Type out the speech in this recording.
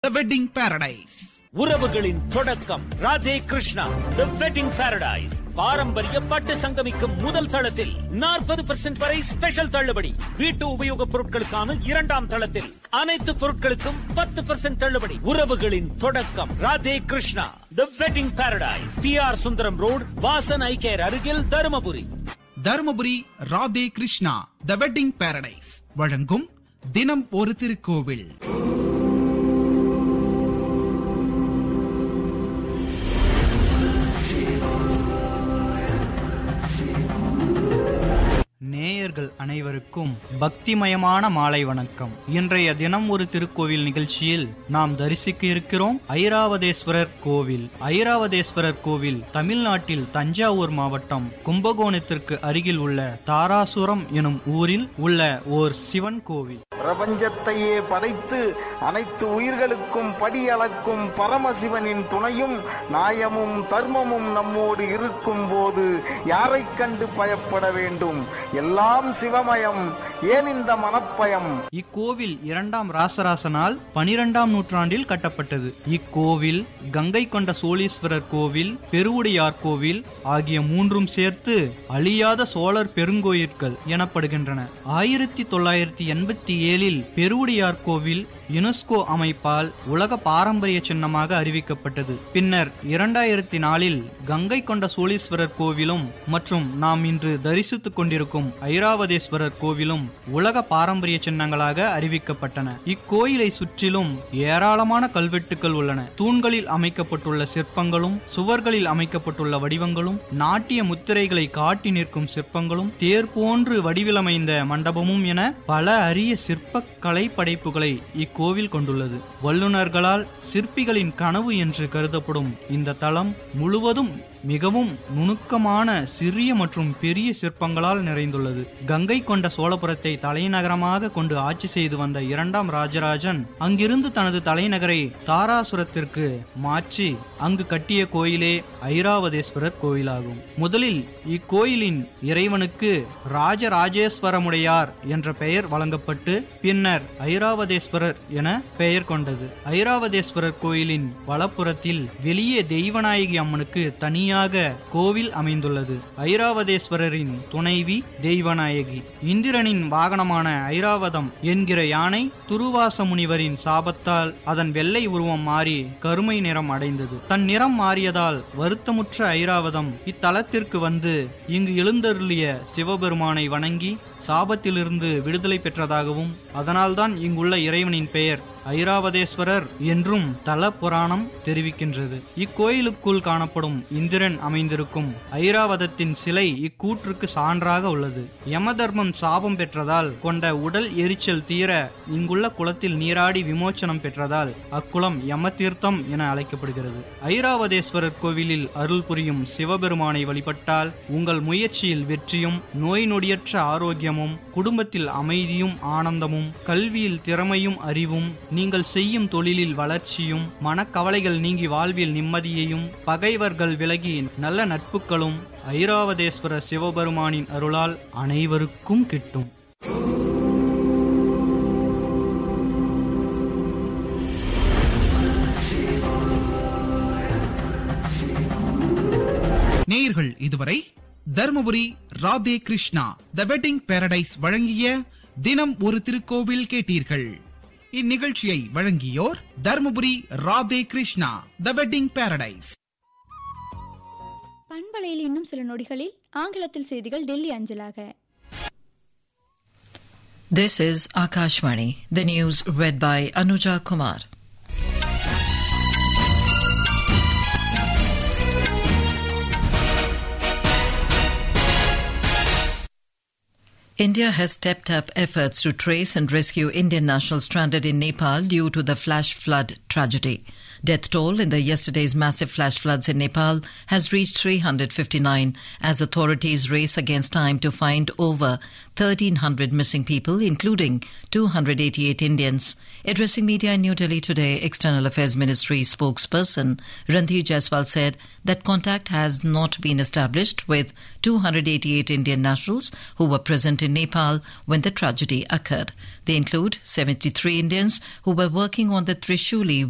த wedding paradise உறவுகளின் தொடக்கம் Radhe Krishna the wedding paradise பாரம்பரிய பட்டு சங்கமிக்கும் முதல் தளத்தில் நாற்பது பெர்சென்ட் வரை ஸ்பெஷல் தள்ளுபடி வீட்டு உபயோகப் பொருட்களுக்கான இரண்டாம் தளத்தில் அனைத்து பொருட்களுக்கும் பத்து பெர்சென்ட் தள்ளுபடி உறவுகளின் தொடக்கம் Radhe Krishna the wedding paradise P R Sundaram road Vasan eye care அருகில் Dharmapuri Dharmapuri Radhe Krishna the wedding paradise வழங்கும் தினம் ஒரு திருக்கோவில் நேயர்கள் அனைவருக்கும் பக்திமயமான மாலை வணக்கம் இன்றைய தினம் ஒரு திருக்கோவில் நிகழ்ச்சியில் நாம் தரிசிக்க இருக்கிறோம் ஐராவதேஸ்வரர் கோவில் ஐராவதேஸ்வரர் கோவில் தமிழ்நாட்டில் தஞ்சாவூர் மாவட்டம் கும்பகோணத்திற்கு அருகில் உள்ள தாராசுரம் எனும் ஊரில் உள்ள ஓர் சிவன் கோவில் பிரபஞ்சத்தையே படைத்து அனைத்து உயிர்களுக்கும் படி அளக்கும் பரமசிவனின் துணையும் நியாயமும் தர்மமும் நம்மோடு இருக்கும் போது யாரைக் கண்டு பயப்பட வேண்டும் எல்லாம் சிவமயம் ஏன் இந்த மனப்பயம் இக்கோவில் இரண்டாம் ராசராசனால் பனிரெண்டாம் நூற்றாண்டில் கட்டப்பட்டது இக்கோவில் கங்கை கொண்ட சோழீஸ்வரர் கோவில் பெருவுடையார் கோவில் ஆகிய மூன்றும் சேர்த்து அழியாத சோழர் பெருங்கோயில்கள் எனப்படுகின்றன ஆயிரத்தி தொள்ளாயிரத்தி எண்பத்தி ஏழில் பெருவுடையார் கோவில் யுனெஸ்கோ அமைப்பால் உலக பாரம்பரிய சின்னமாக அறிவிக்கப்பட்டது பின்னர் இரண்டாயிரத்தி நாலில் கங்கை கொண்ட சோழீஸ்வரர் கோவிலும் மற்றும் நாம் இன்று தரிசித்துக் கொண்டிருக்கும் ஐராவதேஸ்வரர் கோவிலும் உலக பாரம்பரிய சின்னங்களாக அறிவிக்கப்பட்டன இக்கோயிலை சுற்றிலும் ஏராளமான கல்வெட்டுக்கள் உள்ளன தூண்களில் அமைக்கப்பட்டுள்ள சிற்பங்களும் சுவர்களில் அமைக்கப்பட்டுள்ள வடிவங்களும் நாட்டிய முத்திரைகளை காட்டி நிற்கும் சிற்பங்களும் தேர் போன்று வடிவிலமைந்த மண்டபமும் என பல அரிய சிற்ப கலை படைப்புகளை இக்கோவில் கொண்டுள்ளது வல்லுநர்களால் சிற்பிகளின் கனவு என்று கருதப்படும் இந்த தளம் முழுவதும் மிகவும் நுணுக்கமான சிறிய மற்றும் பெரிய சிற்பங்களால் நிறைந்துள்ளது கங்கை கொண்ட சோழபுரத்தை தலைநகரமாக கொண்டு ஆட்சி செய்து வந்த இரண்டாம் ராஜராஜன் அங்கிருந்து தனது தலைநகரை தாராசுரத்திற்கு மாற்றி அங்கு கட்டிய கோயிலே ஐராவதேஸ்வரர் கோயிலாகும் முதலில் இக்கோயிலின் இறைவனுக்கு ராஜராஜேஸ்வரமுடையார் என்ற பெயர் வழங்கப்பட்டு பின்னர் ஐராவதேஸ்வரர் என பெயர் கொண்டது ஐராவதேஸ்வரர் கோயிலின் வலப்புறத்தில் வெளியே தெய்வநாயகி அம்மனுக்கு தனியாக கோவில் அமைந்துள்ளது ஐராவதேஸ்வரரின் துணைவி தெய்வநாயகி இந்திரனின் வாகனமான ஐராவதம் என்கிற யானை துருவாச முனிவரின் சாபத்தால் அதன் வெள்ளை உருவம் மாறி கருமை நிறம் அடைந்தது தன் நிறம் மாறியதால் வருத்தமுற்ற ஐராவதம் இத்தலத்திற்கு வந்து இங்கு எழுந்தருளிய சிவபெருமானை வணங்கி சாபத்திலிருந்து விடுதலை பெற்றதாகவும் அதனால்தான் இங்குள்ள இறைவனின் பெயர் ஐராவதேஸ்வரர் என்றும் தல புராணம் தெரிவிக்கின்றது இக்கோயிலுக்குள் காணப்படும் இந்திரன் அமைந்திருக்கும் ஐராவதத்தின் சிலை இக்கூற்றுக்கு சான்றாக உள்ளது யமதர்மம் சாபம் பெற்றதால் கொண்ட உடல் எரிச்சல் தீர இங்குள்ள குளத்தில் நீராடி விமோச்சனம் பெற்றதால் அக்குளம் யமதீர்த்தம் என அழைக்கப்படுகிறது ஐராவதேஸ்வரர் கோவிலில் அருள் புரியும் சிவபெருமானை வழிபட்டால் உங்கள் முயற்சியில் வெற்றியும் நோய் நொடியற்ற ஆரோக்கியமும் குடும்பத்தில் அமைதியும் ஆனந்தமும் கல்வியில் திறமையும் அறிவும் நீங்கள் செய்யும் தொழிலில் வளர்ச்சியும் மனக்கவலைகள் நீங்கி வாழ்வில் நிம்மதியையும் பகைவர்கள் விலகி நல்ல நட்புகளும் ஐராவதேஸ்வர சிவபெருமானின் அருளால் அனைவருக்கும் கிட்டும் நேயர்கள் இதுவரை Dharmapuri Radhe Krishna the wedding paradise வழங்கிய தினம் ஒரு திருக்கோவில் கேட்டீர்கள் இந்நிகழ்ச்சியை வழங்கியோர் Dharmapuri Radhe Krishna the wedding paradise பண்பலையில் இன்னும் சில நொடிகளில் ஆங்கிலத்தில் செய்திகள் டெல்லி அஞ்சலாக This is Akashvani, the news read by Anuja Kumar. India has stepped up efforts to trace and rescue Indian nationals stranded in Nepal due to the flash flood tragedy. Death toll in the yesterday's massive flash floods in Nepal has reached 359 as authorities race against time to find over 1,300 missing people, including 288 Indians. Addressing media in New Delhi today, External Affairs Ministry spokesperson Randhir Jaiswal said that contact has not been established with 288 Indian nationals who were present in Nepal when the tragedy occurred. They include 73 Indians who were working on the Trishuli